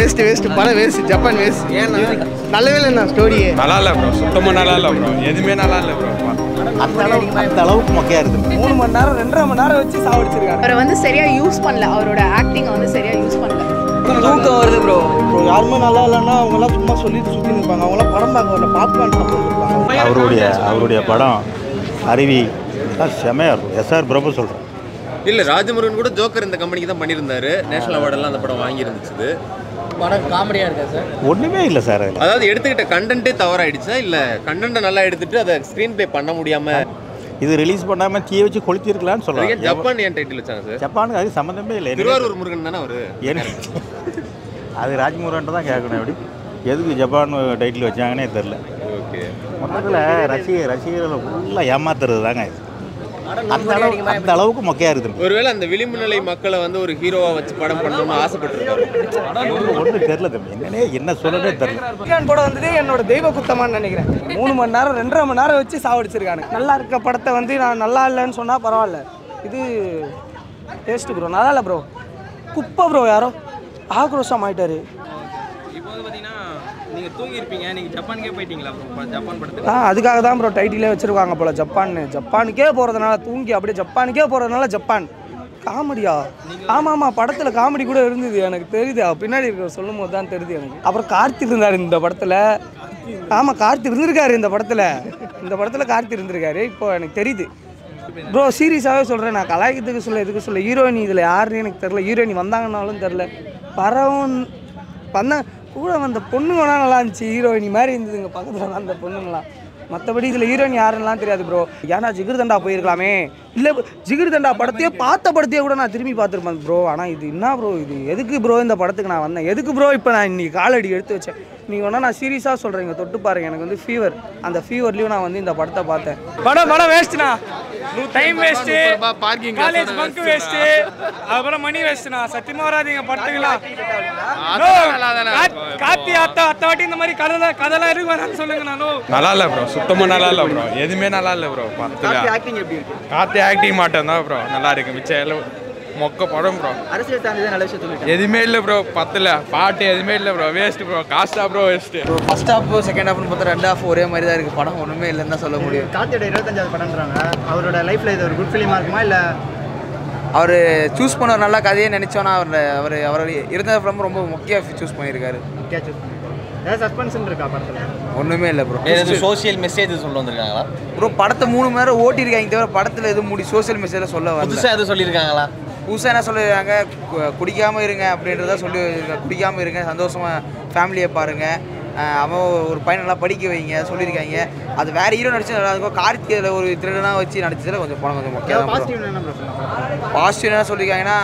Waste waste படம் waste Japan waste ஏன்னா நல்லாவே இல்லை ஸ்டோரியே நல்லா இல்லை ப்ரோ சுத்தமாக நல்லா இல்லை ப்ரோ எதுவுமே நல்லா இல்லை ப்ரோ அந்த அளவுக்கு அந்த அளவுக்கு மொக்கையாக இருக்குது மூணு மணி நேரம் ரெண்டரை மணி நேரம் வச்சு சாவடிச்சிருக்காங்க அவரை வந்து சரியா யூஸ் பண்ணல அவரோட ஆக்டிங் வந்து சரியா யூஸ் பண்ணல தூக்கம் வருது ப்ரோ ப்ரோ யாருமே நல்லா இல்லைன்னா அவங்களாம் சும்மா சொல்லிட்டு சுற்றி நிற்பாங்க அவங்களாம் படம் பார்க்க வரல பாப்கார்ன் சாப்பிட்டு இருப்பாங்க அவருடைய அவருடைய படம் அருவி எல்லாம் செமையாக இருக்கும் எஸ்ஆர் பிரபு சொல்கிறேன் இல்ல ராஜமுருகன் கூட ஜோக்கர் இந்த கம்பெனிக்கு தான் பண்ணியிருந்தாரு நேஷனல் அவார்டெல்லாம் அந்த படம் வாங்கி இருந்துச்சு படம் காமெடியாக இருக்கா சார் ஒன்றுமே இல்லை சார் அதில் அதாவது எடுத்துக்கிட்ட கண்டென்ட்டே தவறாயிடுச்சா இல்ல கண்டென்ட்டை நல்லா எடுத்துட்டு அதை ஸ்க்ரீன் ப்ளே பண்ண முடியாம இது ரிலீஸ் பண்ணாமல் தீய வச்சு கொளுத்திருக்கலாம்னு அதுக்கு சொல்லலாம் ஜப்பான் ஏன் டைட்டில் வச்சாங்க சார் ஜப்பானுக்கு அது சம்மந்தமே இல்லை எனக்கு- திருவாரூர் முருகன் தானே அவரு எனக்கு அது ராஜ்முருகன் தான் கேட்கணும் எப்படி எதுக்கு ஜப்பான் டைட்டில் வச்சாங்கன்னே தெரில ஓகே மொத்தத்தில் ரசிகர் ரசிகர்களை ஃபுல்லாக ஏமாத்துறது தாங்க இது அந்த அளவுக்கு அந்த அளவுக்கு மொக்கையாக இருக்குது ஒருவேளை அந்த விளிம்பு நிலை மக்களை வந்து ஒரு ஹீரோவா வச்சு படம் பண்ணணும்னு ஆசைப்பட்டிருக்காரு ஒன்றும் தெரில தம்பி என்னன்னே என்ன சொல்லவே தெரில பாப்கார்ன் படம் வந்ததே என்னோட தெய்வ குத்தமான்னு நினைக்கிறேன் மூணு மணி நேரம் ரெண்டரை மணி நேரம் வச்சு சாவடிச்சிருக்காங்க நல்லா இருக்க படத்தை வந்து நான் நல்லா இல்லைன்னு சொன்னால் பரவாயில்ல இது டேஸ்ட் ப்ரோ நல்லா இல்லை ப்ரோ குப்பை ப்ரோ யாரோ ஆக்ரோஷம் ஆயிட்டாரு இப்போ வந்து பார்த்தீங்கன்னா நீங்கள் தூங்கியிருப்பீங்க நீங்கள் ஜப்பானுக்கே போயிட்டீங்களா bro? ஜப்பான் படத்துக்கு ஆ அதுக்காக தான் ப்ரோ டைட்டிலே வச்சிருக்காங்க போல ஜப்பான்னு ஜப்பானுக்கே போகிறதுனால தூங்கி அப்படியே ஜப்பானுக்கே போகிறதுனால ஜப்பான் காமெடியா ஆமாம் ஆமாம் படத்தில் காமெடி கூட இருந்தது எனக்கு தெரியுது அவ பின்னாடி இருக்க சொல்லும் போது தான் தெரியுது எனக்கு அப்புறம் கார்த்திக் இருந்தார் இந்த படத்தில் ஆமாம் கார்த்திக் இருந்திருக்காரு இந்த படத்தில் இந்த படத்தில் கார்த்திக் இருந்திருக்காரு இப்போ எனக்கு தெரியுது ப்ரோ சீரியஸாகவே சொல்கிறேன் நான் கலாய்க்கிறதுக்கு சொல்ல எதுக்கு சொல்ல ஹீரோயினி இதில் யாருன்னு எனக்கு தெரில ஹீரோயினி வந்தாங்கன்னாலும் தெரில பரவும் வந்த கூட வந்த பொண்ணுங்க வேணா நல்லா இருந்துச்சு ஹீரோயினி மாதிரி இருந்ததுங்க பக்கத்தில் வந்த பொண்ணுங்களாம் மற்றபடி இதில் ஹீரோயின் யாருன்னெலாம் தெரியாது ப்ரோ ஏன்னா ஜிகிர் தண்டா போயிருக்கலாமே இல்லை ஜிகிர் தண்டா படத்தையே பார்த்த படத்தையே கூட நான் திரும்பி பார்த்துருப்பேன் ப்ரோ ஆனால் இது என்ன ப்ரோ இது எதுக்கு ப்ரோ இந்த படத்துக்கு நான் வந்தேன் எதுக்கு ப்ரோ இப்போ நான் இன்னைக்கு காலடி எடுத்து வச்சேன் நீங்கள் வேணா நான் சீரியஸாக சொல்கிறேங்க தொட்டு பாருங்க எனக்கு வந்து ஃபீவர் அந்த ஃபீவர்லேயும் நான் வந்து இந்த படத்தை பார்த்தேன் படம் படம் வேஸ்ட்ண்ணா time waste parking college bunk waste அப்புறம் மணி வேஸ்ட்ண்ணா சத்தியமாக வராதீங்க படத்துக்குலாம் கார்த்தி அத்தா அத்த வாட்டி இந்த மாதிரி கதை கதைலாம் இருக்கு வேணாம்னு சொல்லுங்க நானும் நல்லா இல்லை ப்ரோ சுத்தமாக நல்லா இல்லை ப்ரோ எதுவுமே நல்லா இல்லை ப்ரோ பத்தில் ஆக்டிங் எப்படி இருக்கு கார்த்தி ஆக்டிங் மட்டும் தான் ப்ரோ நல்லா இருக்கு மிச்சம் எல்லாம் மொக்க படம் ப்ரோ அரசியல் தாண்டி நல்ல விஷயம் சொல்லிட்டேன் எதுவுமே இல்லை ப்ரோ பத்தில் பாட்டு எதுவுமே இல்லை ப்ரோ வேஸ்ட் ப்ரோ காஸ்டா bro waste first half second ஹாஃப்னு பார்த்தா ரெண்டு ஹாஃப் ஒரே மாதிரி தான் இருக்குது படம் ஒன்றுமே இல்லைன்னு தான் சொல்ல முடியும் கார்த்தியோட இருபத்தஞ்சாவது படம்ன்றாங்க அவரோட லைஃப்ல இது ஒரு குட் ஃபிலிமா இருக்குமா இல்ல அவர் சூஸ் பண்ண ஒரு நல்ல கதையை நினச்சோன்னா அவர் அவர் அவர் இருந்த ஃபிலிம் ரொம்ப முக்கிய சூஸ் பண்ணியிருக்காரு கேட்ச் ஏதாவது சஸ்பென்ஸ் இருக்கா படத்துல ஒன்றுமே இல்லை ப்ரோ சோஷியல் மெசேஜ் சொல்ல வந்திருக்காங்களா ப்ரோ படத்தை மூணு மணி நேரம் ஓட்டியிருக்காங்க தவிர படத்தில் எதுவும் முடி சோஷியல் மெசேஜில் சொல்ல வரல புதுசாக எதுவும் சொல்லியிருக்காங்களா புதுசாக என்ன சொல்லியிருக்காங்க கு- குடிக்காம இருங்க அப்படின்றத சொல்லி குடிக்காம இருங்க சந்தோஷமா ஃபேமிலியை பாருங்க அஹ் அவன் ஒரு பையன் நல்லா படிக்க வைங்க சொல்லியிருக்காங்க அது வேற ஹீரோ நடிச்சு நல்லா இருக்கும் கார்த்திகையில் ஒரு திருடனாக வச்சு நடிச்சதுல கொஞ்சம் படம் கொஞ்சம் முக்கியம் பாசிட்டிவ் என்ன ப்ரோ பாசிட்டிவ் என்ன சொல்லியிருக்காங்கன்னா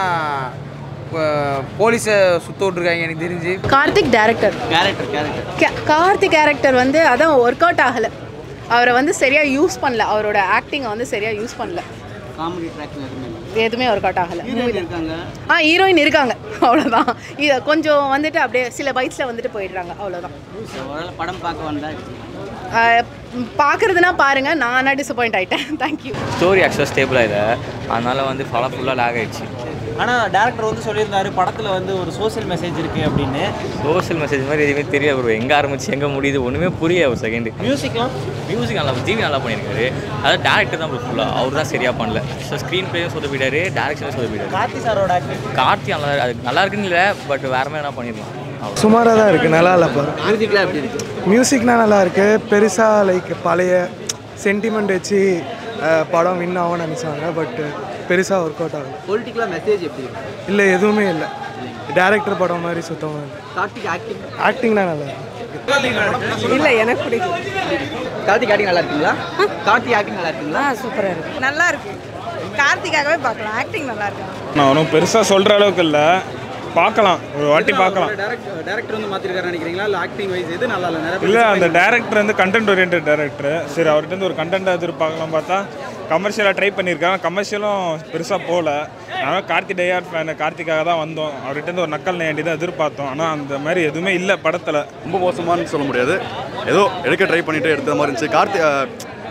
போலீஸை சுத்த விட்ருக்காங்க எனக்கு தெரிஞ்சு Karthik director character character Karthik character வந்து அதான் ஒர்க் அவுட் ஆகலை அவரை வந்து சரியா யூஸ் பண்ணல அவரோட ஆக்டிங்கை வந்து சரியா யூஸ் பண்ணல காமெடி ட்ராக் எதுவுமே எதுவுமே ஒர்க் அவுட் ஆகலை இருக்காங்க ஆ ஹீரோயின் இருக்காங்க அவ்வளோதான் இது கொஞ்சம் வந்துட்டு அப்படியே சில பைட்ஸில் வந்துட்டு போயிடுறாங்க அவ்வளோதான் ஒருவேளை படம் பார்க்க வந்தா பார்க்குறதுனா பாருங்கள் நான் ஆனால் டிசப்பாயிண்ட் ஆகிட்டேன் தேங்க்யூ ஸ்டோரி ஆக்சுவலாக ஸ்டேபிளாக இல்லை அதனால் வந்து படம் ஃபுல்லாக லேக் ஆயிடுச்சு ஆனால் டேரக்டர் வந்து சொல்லியிருந்தாரு படத்தில் வந்து ஒரு சோஷியல் மெசேஜ் இருக்குது அப்படின்னு சோஷியல் மெசேஜ் மாதிரி எதுவுமே தெரியல ப்ரோ எங்கே ஆரம்பிச்சு எங்கே முடியுது ஒன்றுமே புரியல ஒரு செகண்ட் மியூசிக்லாம் மியூசிக் நல்லா ஜிவி நல்லா பண்ணியிருக்காரு அதாவது டேரக்டர் தான் ப்ரோ ஃபுல்லாக அவர் தான் சரியாக பண்ணல ஸோ ஸ்க்ரீன் பிளேயும் சொதப்பிட்டாரு டேரக்ஷனும் சொதப்பிட்டாரு கார்த்தி சாரோட ஆக்டிங் கார்த்தி நல்லா அது நல்லா இருக்குன்னு இல்லை பட் வேற மாதிரி என்ன பண்ணிடலாம் அவ்வளோ சுமாராக தான் இருக்குது நல்லா இல்லைப்பா மியூசிக்லாம் எப்படி இருக்கு மியூசிக்னா நல்லா இருக்கு பெருசாக லைக் பழைய சென்டிமெண்ட் வச்சு அஹ், படம் வின் ஆகும்னு நினச்சாங்க பட் பெருசாக ஒர்க் அவுட் ஆகல பொலிட்டிக்கலாக மெசேஜ் எப்படி இருக்கு இல்லை எதுவுமே இல்லை டேரக்டர் படம் மாதிரி சுத்தமாக இல்லை கார்த்திக் ஆக்டிங் ஆக்டிங்னா நல்லா இருக்கு இல்லை எனக்கு பிடிக்கும் கார்த்திக் ஆக்டிங் நல்லா இருக்குங்களா கார்த்திக் ஆக்டிங் நல்லா இருக்குங்களா சூப்பராக இருக்கு நல்லா இருக்கு கார்த்திகாகவே பார்க்கலாம் ஆக்டிங் நல்லா இருக்கு நான் ஒன்றும் பெருசாக சொல்கிற அளவுக்கு இல்லை பார்க்கலாம் ஒரு வாட்டி பார்க்கலாம் டேரக்டர் வந்து மாற்றிருக்காரு நினைக்கிறீங்களா இல்லை ஆக்டிங் வைஸ் எது நல்லா இல்லை நிறைய இல்லை அந்த டேரக்டர் வந்து கண்டென்ட் ஓரியன்ட் டேரக்டர் சரி அவர்கிட்ட இருந்து ஒரு கண்டென்ட் எதிர்பார்க்கலாம் பார்த்தா கமர்ஷியலாக ட்ரை பண்ணியிருக்காங்க கமர்ஷியலும் பெருசாக போகல ஆனால் கார்த்தி டேயார் ஃபேன் கார்த்திக்காக தான் வந்தோம் அவர்கிட்ட இருந்து ஒரு நக்கல் நேண்டி தான் எதிர்பார்த்தோம் ஆனால் அந்த மாதிரி எதுவுமே இல்லை படத்தில் ரொம்ப மோசமானு சொல்ல முடியாது ஏதோ எடுக்க ட்ரை பண்ணிட்டு எடுத்த மாதிரி இருந்துச்சு கார்த்தி அஹ்,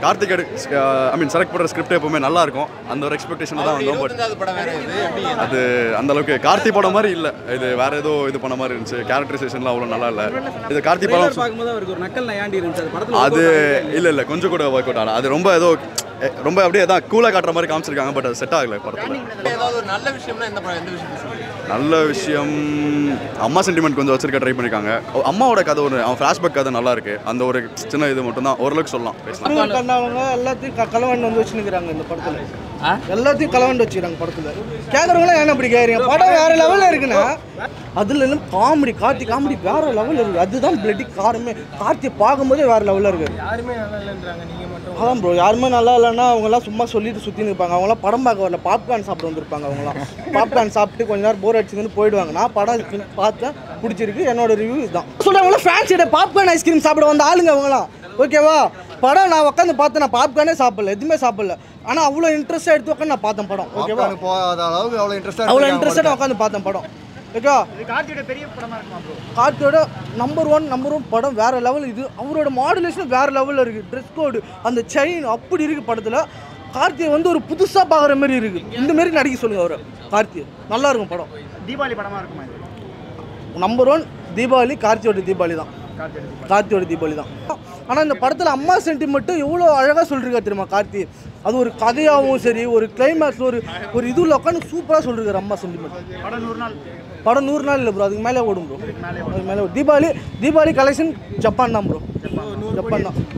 கார்த்திக் எடு ஐ மீன் செலக்ட் பண்ணுற ஸ்கிரிப்ட் எப்பவுமே நல்லா இருக்கும் அந்த ஒரு எக்ஸ்பெக்டேஷன் தான் வந்தோம் பட் இருபத்தஞ்சாவது படம் வேற இது எப்படி அது அந்த அளவுக்கு கார்த்தி படம் மாதிரி இல்லை இது வேற ஏதோ இது பண்ண மாதிரி இருந்துச்சு கேரக்டரைசேஷன்லாம் அவ்வளோ நல்லா இல்லை இது கார்த்தி ட்ரெய்லர் படம் பார்க்கும்போது அவருக்கு ஒரு நக்கல் நயாண்டி இருந்துச்சு அது படத்தில் அது இல்லை இல்லை கொஞ்சம் கூட ஒர்க் அவுட் ஆகல அது ரொம்ப ஏதோ எ- ரொம்ப அப்படியே தான் கூலாக காட்டுற மாதிரி காமிச்சிருக்காங்க பட் அது செட் ஆகலை படத்தில் ஏதாவது ஒரு நல்ல விஷயம்னா எந்த படம் எந்த விஷயம் சொல்றீங்க? நல்ல விஷயம் அம்மா சென்டிமெண்ட் கொஞ்சம் வச்சிருக்க ட்ரை பண்ணியிருக்காங்க அவ- அம்மாவோட கதை ஒரு அவன் ஃப்ளாஷ்பேக் கதை நல்லா இருக்கு அந்த ஒரு சின்ன இது மட்டும் தான் ஓரளவுக்கு சொல்லலாம் பேசலாம் முருகன் கண்ணாவங்க எல்லாத்தையும் க- கலவன் வந்து வச்சுருக்கிறாங்க இந்த படத்துல எல்லாத்தையும் கலவன் வச்சுக்கிறாங்க படத்துல கேட்குறவங்களாம் ஏன் அப்படி கேட்குறீங்க படம் வேற லெவலில் இருக்குன்னா அதுல இருந்து காமெடி கார்த்தி காமெடி வேற லெவலில் இருக்கு அதுதான் பிளட்டி காரமே கார்த்தியை பார்க்கும்போதே வேற லெவலில் இருக்கு யாருமே நல்லா இல்லைன்றாங்க நீங்கள் மட்டும் அதான் ப்ரோ யாருமே நல்லா இல்லைன்னா அவங்கலாம் சும்மா சொல்லிட்டு சுற்றி இருப்பாங்க அவங்களாம் படம் பார்க்க வரல பாப்கார்ன் சாப்பிட வந்திருப்பாங்க அவங்களாம் பாப்கார்ன் சாப்பிட்டு கொஞ்ச நேரம் போர் அடிச்சுன்னு போயிடுவாங்க நான் படம் பார்த்தேன் பிடிச்சிருக்கு என்னோட ரிவ்யூ இதுதான் சொல்கிறவங்களாம் ஃபேன்ஸிட பாப்கார்ன் ஐஸ்கிரீம் சாப்பிட வந்த ஆளுங்க அவங்களாம் ஓகேவா படம் நான் உட்காந்து பார்த்தேன் நான் பாப்கார்னே சாப்பிடல எதுவுமே சாப்பிடல ஆனால் அவ்வளோ இன்ட்ரெஸ்ட்டாக எடுத்து உட்காந்து நான் பார்த்தேன் படம் ஓகேவா போகாத அளவுக்கு அவ்வளோ இன்ட்ரெஸ்டாக அவ்வளோ இன்ட்ரெஸ்டாக உட்காந்து பார்த்தேன் படம் ஓகேவா கார்த்தியோட நம்பர் ஒன் நம்பர் ஒன் படம் வேற லெவல் இது அவரோட மாடுலேஷன் வேற லெவலில் இருக்குது ட்ரெஸ் கோடு அந்த செயின் அப்படி இருக்குது படத்தில் கார்த்தியை வந்து ஒரு புதுசாக பார்க்குற மாதிரி இருக்குது இந்த மாதிரி நடிக்க சொல்லுங்க அவரை கார்த்தி நல்லா இருக்கும் படம் தீபாவளி படமாக இருக்குமா நம்பர் ஒன் தீபாவளி கார்த்தியோட தீபாவளி தான் கார்த்தியோட தீபாவளி தான் ஆனால் இந்த படத்தில் அம்மா சென்டிமெண்ட்டு எவ்வளோ அழகாக சொல்லிருக்கா தெரியுமா கார்த்தி அது ஒரு கதையாகவும் சரி ஒரு கிளைமேக்ஸ் ஒரு ஒரு இதுல உட்காந்து சூப்பராக சொல்லிருக்காரு அம்மா சென்டிமெண்ட் படம் நூறு நாள் படம் நூறு நாள் இல்லை ப்ரோ அதுக்கு மேலே ஓடும் ப்ரோ அதுக்கு மேலே ஓடும். தீபாவளி தீபாவளி கலெக்ஷன் ஜப்பான் தான் ப்ரோ ஜப்பான் தான்